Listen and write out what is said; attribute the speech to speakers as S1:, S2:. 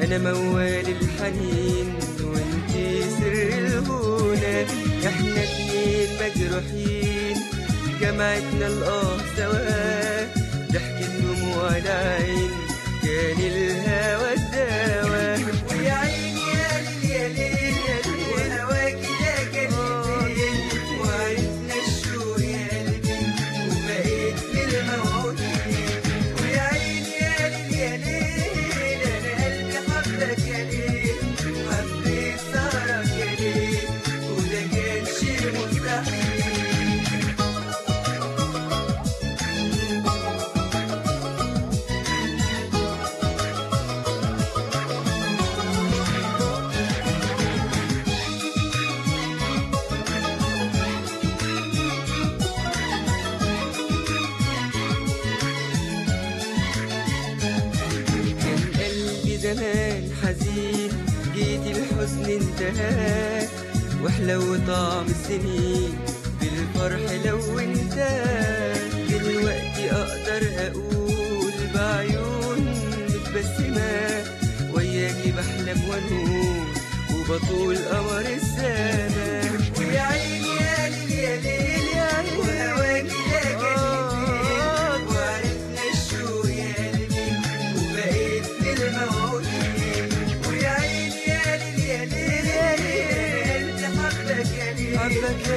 S1: انا موال الحنين وانتي سر الهنا احنا اتنين مجروحين جمعتنا الاه سوا ضحكة دموع العين كان الهوى الدواء ويا عيني يا ليل يا ليل يا ليل هواكي ده كان فين وعرفنا الشوق يا قلبي وبقيت في الموعودين ويا عيني يا ليل يا ليل انا قلبي حبك يا ليل حبيت سهرك يا ليل وده كان شيء مستحيل كان قلبي زمان حزين جيت الحزن انتهى واحلو طعم السنين بالفرح لو انت دلوقتي اقدر اقول بعيون متبسمة وياكي بحلم وانوم وبطول قمر السماء ويا عيني يا ليل يا ليل يا عيني وهواكي ده كان فين وعرفنا الشوق يا قلبي وبقيت في الموعودين ويا عيني يا ليل يا ليل يا ليل حبك يا ليل حبك